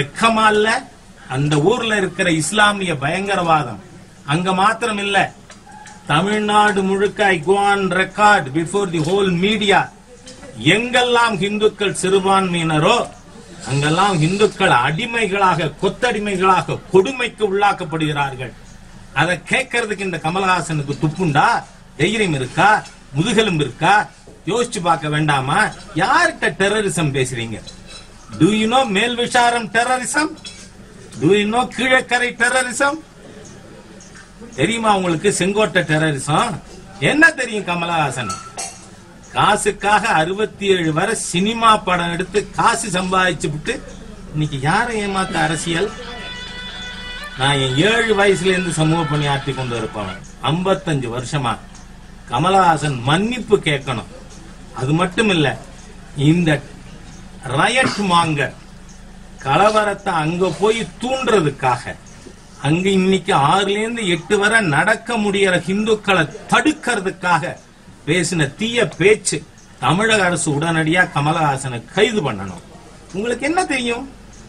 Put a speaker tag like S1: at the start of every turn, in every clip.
S1: வெக்கமா இல்ல அந்த ஊர்ல இருக்கிற இஸ்லாமிய பயங்கரவாதம் அங்க மாத்திரம் இல்ல தமிழ்நாடு முழுக்க I go on record before the whole media எங்கெல்லாம் இந்துக்கள் சிறுபான்மையினரோ அங்கெல்லாம் இந்துக்கள் அடிமைகளாக கொத்தடிமைகளாக கொடுமைக்கு உள்ளாக்கப்படுகிறார்கள் அதை கேட்கறதுக்கு இந்த கமலஹாசனுக்கு துப்புண்டா தைரியம் இருக்கா முதுகெலும்பு இருக்கா யோசிச்சு பார்க்க வேண்டாமா யார்கிட்ட டெரரிசம் பேசுறீங்க to you know Melvisharam terrorism do you know Kilakarai terrorism தெரியுமா உங்களுக்கு செங்கோட்டை டெரரிசம் என்ன தெரியும் கமலஹாசன் காசுக்காக அறுபத்தி ஏழு வரை சினிமா படம் எடுத்து காசு சம்பாதிச்சு விட்டு இன்னைக்கு யாரை ஏமாத்த அரசியல் நான் என் ஏழு வயசுல இருந்து சமூக பணியாற்றி கொண்டு இருப்பவன் 55 வருஷமா கமலஹாசன் மன்னிப்பு கேட்கணும் அது மட்டும் இல்ல இந்த ரயட் மாங்கர் கலவரத்தை அங்க போய் தூண்டுறதுக்காக அங்க இன்னைக்கு ஆறுல இருந்து எட்டு வரை நடக்க முடியற இந்துக்களை தடுக்கிறதுக்காக பேசின தீய பேச்சு தமிழக அரசு உடனடியா கமலஹாசனை கைது பண்ணணும் உங்களுக்கு என்ன தெரியும்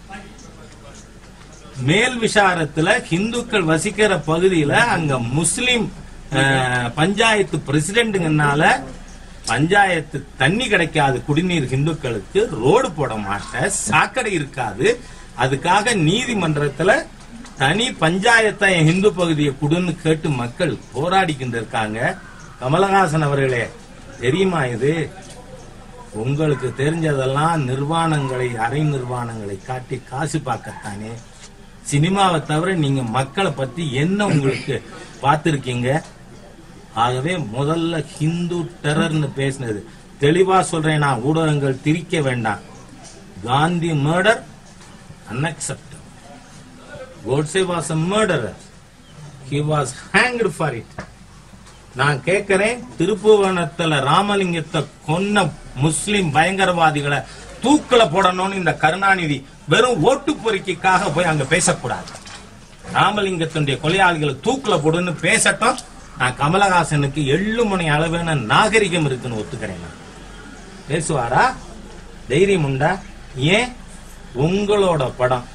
S1: மேல் விசாரத்துல இந்துக்கள் வசிக்கிற பகுதியில அங்க முஸ்லிம் அஹ், பஞ்சாயத்து பிரசிடென்ட்ங்கனால பஞ்சாயத்து தண்ணி கிடைக்காது குடிநீர் இந்துக்களுக்கு ரோடு போட மாட்டேன் சாக்கடை இருக்காது அதுக்காக நீதிமன்றத்துல தனி பஞ்சாயத்தை என் இந்து பகுதியை குடுன்னு கேட்டு மக்கள் போராடிக்கிட்டு இருக்காங்க கமலஹாசன் அவர்களே தெரியுமா இது உங்களுக்கு தெரிஞ்சதெல்லாம் நிர்வாணங்களை அரை நிர்வாணங்களை காட்டி காசு பார்க்கத்தானே சினிமாவை தவிர நீங்க மக்களை பத்தி என்ன உங்களுக்கு பார்த்திருக்கீங்க ஆகவே முதல்ல ஹிந்து டெரர்னு பேசினது தெளிவா சொல்றேன் நான் ஊடகங்கள் திரிக்க வேண்டாம் Gandhi murder unacceptable Godse was a murderer he was hanged for it நான் கேட்கிறேன் திருப்புவனத்துல ராமலிங்கத்தை கொன்ன முஸ்லிம் பயங்கரவாதிகளை தூக்கில போடணும்னு இந்த கருணாநிதி வெறும் ஓட்டு பொறுக்கிக்காக போய் அங்க பேசக்கூடாது ராமலிங்கத்தினுடைய கொலையாளிகளை தூக்கில போடுன்னு பேசட்டும் நான் கமலஹாசனுக்கு எள்ளு மணி அளவான நாகரிகம் இருக்குன்னு ஒத்துக்கிறேன் நான். பேசுவாரா தைரியம் உண்டா ஏன் உங்களோட படம்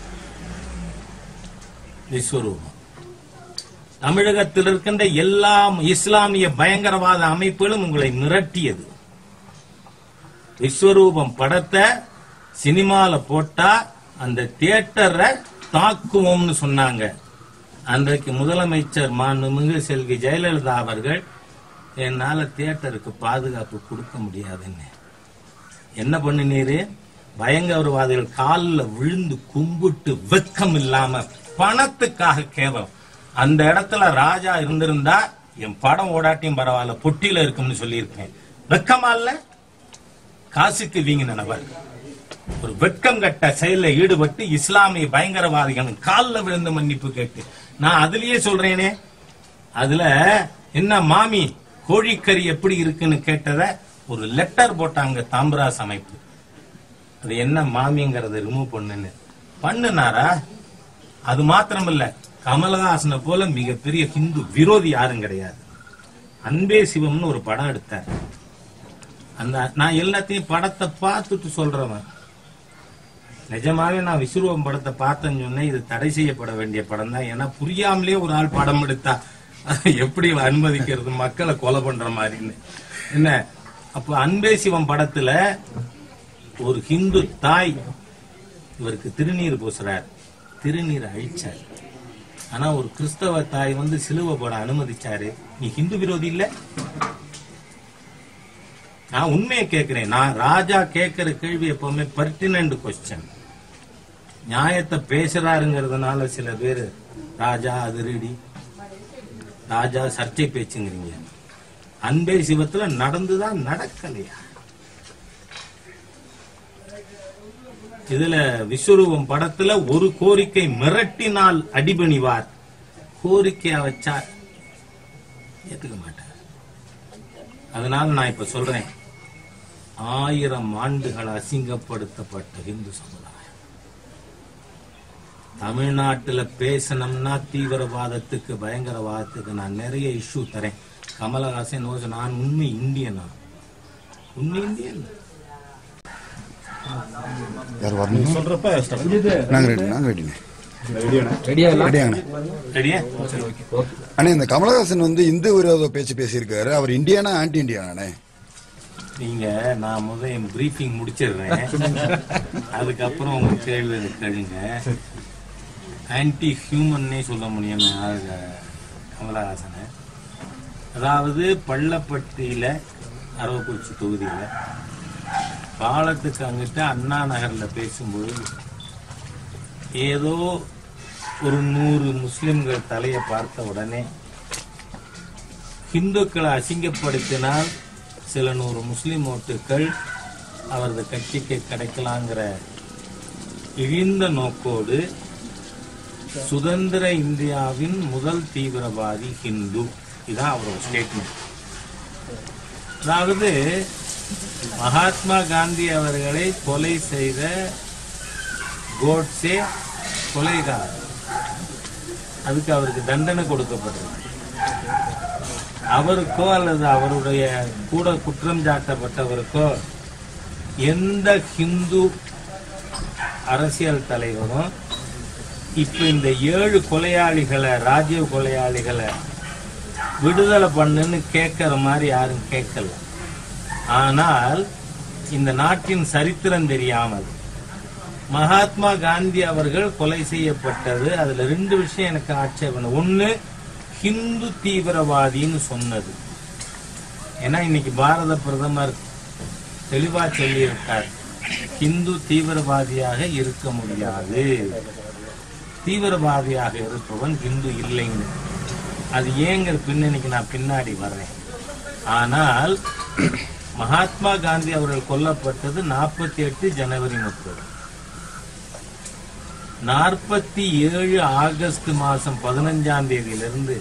S1: விஸ்வரூபம் தமிழகத்தில் இருக்கின்ற எல்லா இஸ்லாமிய பயங்கரவாத அமைப்புகளும் உங்களை மிரட்டியது விஸ்வரூபம் படத்தை சினிமால போட்டா அந்த தியேட்டரை தாக்குவோம்னு சொன்னாங்க அன்றைக்கு முதலமைச்சர் மாண்புமிகு செல்வி ஜெயலலிதா அவர்கள் என்னால தியேட்டருக்கு பாதுகாப்பு கொடுக்க முடியாதுன்னு என்ன பண்ணினீரு பயங்கரவாதிகள் காலில் விழுந்து கும்பிட்டு வெக்கம் இல்லாம பணத்துக்காக கேவலம் அந்த இடத்துல ராஜா இருந்திருந்தா என் படம் ஓடாட்டியும் பரவாயில்ல பொட்டியில இருக்கும்னு சொல்லியிருப்பேன் வெக்கமா இல்ல காசுக்கு வீங்கின நபர் ஒரு வெட்கம் கட்ட செயல்ல ஈடுபட்டு இஸ்லாமிய பயங்கரவாதிகள் காலில் விழுந்து மன்னிப்பு கேட்டு நான் அதுலயே சொல்றேனே அதுல என்ன மாமி கோழிக்கறி எப்படி இருக்குன்னு கேட்டத ஒரு லெட்டர் போட்டாங்க தாம்பராஸ் அமைப்பு அது என்ன மாமிங்கிறத ரிமூவ் பண்ணுன்னு பண்ணுனாரா அது மாத்திரம் இல்ல கமலஹாசனை போல மிகப்பெரிய ஹிந்து விரோதி யாரும் கிடையாது அன்பே சிவம்னு ஒரு படம் எடுத்தார் அந்த நான் எல்லாத்தையும் படத்தை பார்த்துட்டு சொல்றவன் நிஜமாவே நான் விஸ்வரூபம் படத்தை பார்த்தேன்னு சொன்னேன் இது தடை செய்யப்பட வேண்டிய படம் தான் ஏன்னா புரியாமலே ஒரு ஆள் படம் எடுத்தா அதை எப்படி அனுமதிக்கிறது மக்களை கொலை பண்ற மாதிரின்னு என்ன அப்ப அன்பே சிவம் படத்துல ஒரு ஹிந்து தாய் இவருக்கு திருநீர் பூசுறார் திருநீர் அழிச்சார் ஆனா ஒரு கிறிஸ்தவ தாய் வந்து சிலுவை போட அனுமதிச்சாரு நீ ஹிந்து விரோதி இல்ல நான் உண்மையை கேட்கிறேன் நான் ராஜா கேட்கிற கேள்வி எப்பவுமே பர்டினன்ட் கொஸ்டின் நியாயத்தை பேசுறாருங்கிறதுனால சில பேர் ராஜா அதிரடி ராஜா சர்ச்சை பேச்சுங்கிறீங்க அன்பே சிவத்துல நடந்துதான் நடக்கலையா இதுல விஸ்வரூபம் படத்துல ஒரு கோரிக்கை மிரட்டினால் அடிபணிவார் கோரிக்கையா வச்சா ஏத்துக்க மாட்டார் அதனால நான் இப்ப சொல்றேன் ஆயிரம் ஆண்டுகள் அசிங்கப்படுத்தப்பட்ட இந்து சமுதாயம் தமிழ்நாட்டுல பேசணும்னா தீவிரவாதத்துக்கு பயங்கரவாதத்துக்கு நான் நிறைய இஷ்யூ தரேன் கமலஹாசன் knows நான் உண்மை இந்தியனா உண்மை இந்தியன்
S2: யார் வரணும்
S3: சொல்றப்ப
S2: நாங்க ரெடி நாங்க ரெடிண்ணே
S4: ரெடியா
S2: ரெடியாங்கண்ணே
S1: சரியா
S2: அண்ணே இந்த கமலஹாசன் வந்து இந்து விரோத பேச்சு பேசியிருக்காரு அவர் இந்தியானா ஆன்டி இந்தியானே
S1: நீங்க நான் முதல் என் பிரீஃபிங் முடிச்சிடுறேன் அதுக்கப்புறம் உங்க கேள்வி கேளுங்க ஆன்டி ஹியூமன்னே சொல்ல முடியும் கமலஹாசனை அதாவது பள்ளப்பட்டியில அரவக்குறிச்சி தொகுதியில பாலத்துக்கு அங்கிட்ட அண்ணா நகர்ல பேசும்போது ஏதோ ஒரு நூறு முஸ்லிம்கள் தலையை பார்த்த உடனே இந்துக்களை அசிங்கப்படுத்தினால் சில நூறு முஸ்லிம் ஓட்டுக்கள் அவரது கட்சிக்கு கிடைக்கலாங்கிற இழிந்த நோக்கோடு சுதந்திர இந்தியாவின் முதல் தீவிரவாதி ஹிந்து இதான் அவரோட ஸ்டேட்மெண்ட் அதாவது மகாத்மா காந்தி அவர்களை கொலை செய்த கோட்ஸே கொலைகாரர் அதுக்கு அவருக்கு தண்டனை கொடுக்கப்பட்டது அவருக்கோ அல்லது அவருடைய கூட குற்றம் சாட்டப்பட்டவருக்கோ எந்த ஹிந்து அரசியல் தலைவரும் இப்ப இந்த ஏழு கொலையாளிகளை ராஜீவ் கொலையாளிகளை விடுதலை பண்ணுன்னு கேட்கற மாதிரி யாரும் கேட்கல ஆனால் இந்த நாட்டின் சரித்திரம் தெரியாமல் மகாத்மா காந்தி அவர்கள் கொலை செய்யப்பட்டது அதுல ரெண்டு விஷயம் எனக்கு ஆட்சேபனை ஒண்ணு ஹிந்து தீவிரவாதின்னு சொன்னது ஏன்னா இன்னைக்கு பாரத பிரதமர் தெளிவா சொல்லியிருக்கார் ஹிந்து தீவிரவாதியாக இருக்க முடியாது தீவிரவாதியாக இருப்பவன் ஹிந்து இல்லைன்னு அது ஏங்கிற பின்னணிக்கு நான் பின்னாடி வர்றேன் ஆனால் மகாத்மா காந்தி அவர்கள் கொல்லப்பட்டது நாற்பத்தி எட்டு ஜனவரி முப்பது நாற்பத்தி ஏழு ஆகஸ்ட் மாசம் பதினஞ்சாம் தேதியிலிருந்து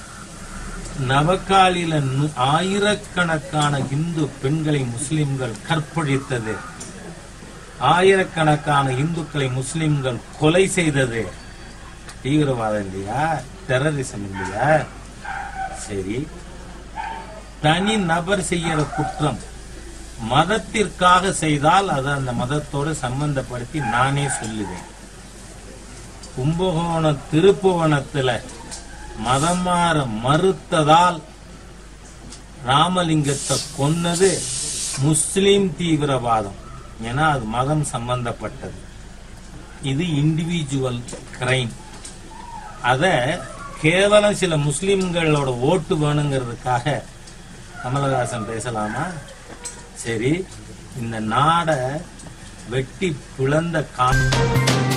S1: நவகாலில நு- ஆயிரக்கணக்கான இந்து பெண்களை முஸ்லிம்கள் கற்பழித்தது ஆயிரக்கணக்கான இந்துக்களை முஸ்லிம்கள் கொலை செய்தது தீவிரவாதம் இல்லையா டெரரிசம் இல்லையா சரி தனி நபர் செய்யற குற்றம் மதத்திற்காக செய்தால் அதை அந்த மதத்தோடு சம்பந்தப்படுத்தி நானே சொல்லுவேன் கும்பகோணம் திருப்புவனத்துல மதம் மாற மறுத்ததால் ராமலிங்கத்தை கொன்னது முஸ்லிம் தீவிரவாதம் ஏன்னா அது மதம் சம்பந்தப்பட்டது இது இண்டிவிஜுவல் கிரைம் அத கேவலம் சில முஸ்லிம்களோட ஓட்டு வேணுங்கிறதுக்காக கமலஹாசன் பேசலாமா சரி இந்த நாடை வெட்டி பிளந்த கா